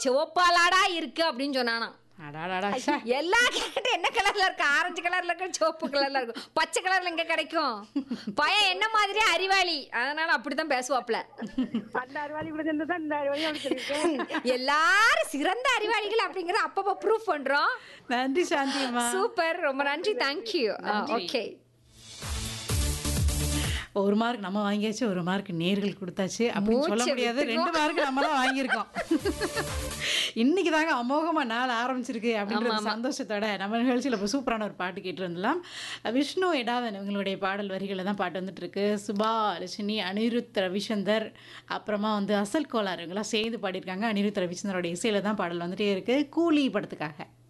சிவப்பாலாடா இருக்கு அப்படின்னு சொன்னானா அடாடாடா ச்சே. எல்லா கேரட் என்ன கலர்ல இருக்கு ஆரஞ்சு கலர்ல இருக்கு சிவப்பு கலர்ல இருக்கும் பச்சை கலர்ல எங்க கிடைக்கும் பையன் என்ன மாதிரி அறிவாளி அதனால அப்படித்தான் பேசுவாப்ல அந்த அறிவாளி இப்படி இருந்ததா இந்த அறிவாளி அப்படி சொல்லியிருக்கேன் எல்லாரும் சிறந்த அறிவாளிகள் அப்படிங்கறத அப்பப்ப ப்ரூவ் பண்றோம் நன்றி சாந்தியம்மா சூப்பர் ரொம்ப நன்றி தேங்க்யூ ஓகே ஒரு மார்க் நம்ம வாங்கியாச்சு ஒரு மார்க் நேர்கள் கொடுத்தாச்சு அப்படின்னு சொல்ல மூச்சை முடியாது ரெண்டு மார்க் நம்ம தான் வாங்கியிருக்கோம் இன்னைக்கு தாங்க அமோகமா நாள் ஆரம்பிச்சிருக்கு அப்படின்ற சந்தோஷத்தோட நம்ம நிகழ்ச்சியில் இப்போ சூப்பரான ஒரு பாட்டு கேட்டு வந்துடலாம் விஷ்ணு எடாதன் இவங்களுடைய பாடல் வரிகளை தான் பாட்டு வந்துட்டு இருக்கு சுபா லட்சுமி அனிருத் ரவிச்சந்தர் அப்புறமா வந்து அசல் கோளார் இவங்கெல்லாம் சேர்ந்து பாடியிருக்காங்க அனிருத் ரவிச்சந்தரோட இசையில தான் பாடல் வந்துட்டே இருக்கு கூலி படத்துக்காக